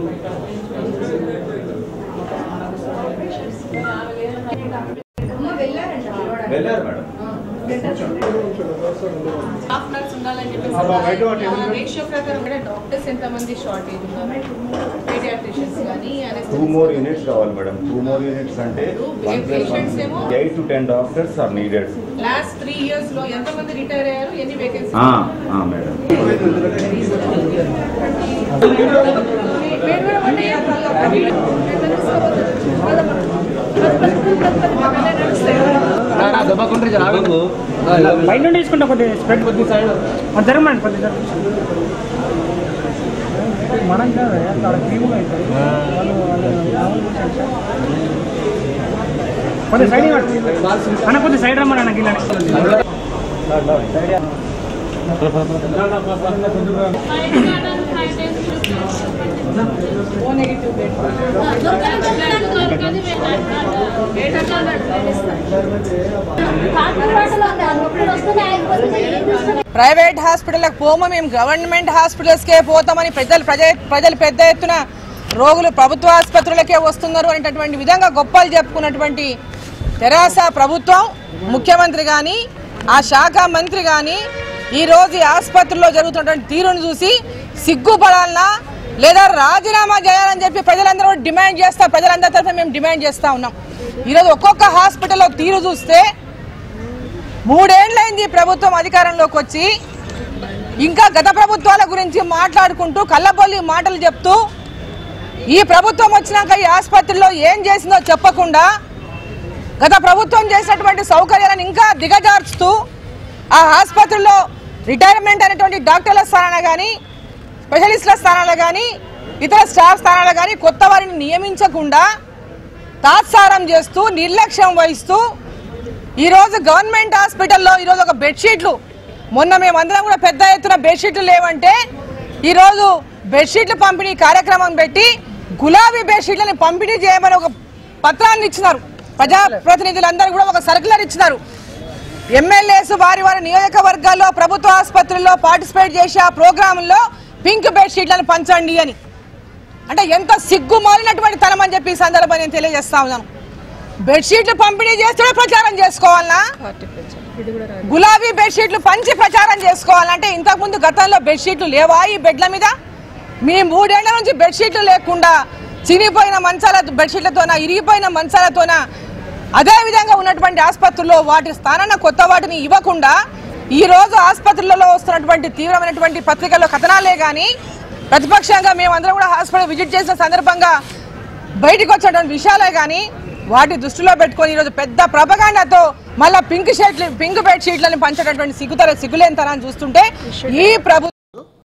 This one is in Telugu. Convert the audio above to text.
వెళ్ళారు మేడం స్టాఫ్ నర్స్ ఉండాలని చెప్పేసి ఆ రేషియో ప్రకారం కూడా డాక్టర్స్ ఎంతమంది షార్టేజ్ ఉన్నారు పీడియాట్రిషియన్స్ కానీ టూ మోర్ యూనిట్స్ కావాలి మేడం టూ మోర్ యూనిట్స్ అంటే వన్ ప్లస్ Patients ఏమో? Eight to ten doctors are needed last three years లో ఎంతమంది రిటైర్ అయ్యారు ఎన్ని వేకెన్సీ మేడం బయట నుండి తీసుకుంటా కొద్దిగా స్ప్రెడ్ కొద్ది సైడ్ జరగమండి కొద్ది మనం కాదు అక్కడ క్రీములు అవుతాయి వాళ్ళు కొద్ది సైడ్ ఇవ్వండి అన్న కొద్ది సైడ్ రమ్మని అన్న గిల్లని ఓ నెగిటివ్ బెడ్ ప్రైవేట్ హాస్పిటల్కి పోము మేము గవర్నమెంట్ హాస్పిటల్స్కే పోతామని ప్రజలు ప్రజ ప్రజలు పెద్ద ఎత్తున రోగులు ప్రభుత్వ ఆసుపత్రులకే వస్తున్నారు అనేటటువంటి విధంగా గొప్పలు చెప్పుకున్నటువంటి తెరాస ప్రభుత్వం ముఖ్యమంత్రి కానీ ఆ శాఖ మంత్రి కానీ ఈరోజు ఈ ఆసుపత్రిలో జరుగుతున్నటువంటి తీరును చూసి సిగ్గుపడాలనా లేదా రాజీనామా చేయాలని చెప్పి ప్రజలందరూ కూడా డిమాండ్ చేస్తా ప్రజలందరి తరఫున మేము డిమాండ్ చేస్తా ఉన్నాం ఈరోజు ఒక్కొక్క హాస్పిటల్లో తీరు చూస్తే మూడేళ్లైంది ఈ ప్రభుత్వం అధికారంలోకి వచ్చి ఇంకా గత ప్రభుత్వాల గురించి మాట్లాడుకుంటూ కళ్ళబొల్లి మాటలు చెప్తూ ఈ ప్రభుత్వం వచ్చినాక ఈ ఆసుపత్రిలో ఏం చేసిందో చెప్పకుండా గత ప్రభుత్వం చేసినటువంటి సౌకర్యాలను ఇంకా దిగజార్చుతూ ఆ ఆసుపత్రిలో రిటైర్మెంట్ అనేటువంటి డాక్టర్ల స్థానాలు కానీ స్పెషలిస్టుల స్థానాలు కానీ ఇతర స్టాఫ్ స్థానాలు కానీ కొత్త వారిని నియమించకుండా తాత్సారం చేస్తూ నిర్లక్ష్యం వహిస్తూ ఈరోజు గవర్నమెంట్ హాస్పిటల్లో ఈరోజు ఒక బెడ్షీట్లు మొన్న మేమందరం కూడా పెద్ద ఎత్తున బెడ్షీట్లు లేవంటే ఈరోజు బెడ్షీట్లు పంపిణీ కార్యక్రమం పెట్టి గులాబీ బెడ్షీట్లని పంపిణీ చేయమని ఒక పత్రాన్ని ఇచ్చినారు ప్రజాప్రతినిధులందరూ కూడా ఒక సర్కులర్ ఇచ్చినారు ఎమ్మెల్యేస్ వారి వారి నియోజకవర్గాల్లో ప్రభుత్వ ఆసుపత్రుల్లో పార్టిసిపేట్ చేసి ఆ ప్రోగ్రాంలో పింక్ బెడ్షీట్లను పంచండి అని అంటే ఎంత సిగ్గు మాలినటువంటి తనం అని చెప్పి ఈ సందర్భంగా నేను తెలియజేస్తా ఉన్నాను బెడ్షీట్లు పంపిణీ చేస్తే ప్రచారం చేసుకోవాలనా గులాబీ బెడ్షీట్లు పంచి ప్రచారం చేసుకోవాలంటే ఇంతకుముందు గతంలో బెడ్షీట్లు లేవా ఈ బెడ్ల మీద మీ మూడేళ్ల నుంచి బెడ్షీట్లు లేకుండా చినిపోయిన మంచాల బెడ్షీట్లతోన ఇరిగిపోయిన మంచాలతోన అదే విధంగా ఉన్నటువంటి ఆసుపత్రుల్లో వాటి స్థానాన కొత్త వాటిని ఇవ్వకుండా ఈ రోజు ఆసుపత్రులలో వస్తున్నటువంటి తీవ్రమైనటువంటి పత్రికల్లో కథనాలే కానీ ప్రతిపక్షంగా మేమందరం కూడా హాస్పిటల్ విజిట్ చేసిన సందర్భంగా బయటకు వచ్చినటువంటి విషయాలే కానీ వాటి దృష్టిలో పెట్టుకొని ఈరోజు పెద్ద ప్రపగాండాతో మళ్ళా పింక్ షర్ట్లు పింక్ బెడ్ షీట్లను పంచేటటువంటి సిగ్గుతర సిగ్గులేని తనాన్ని చూస్తుంటే ఈ ప్రభు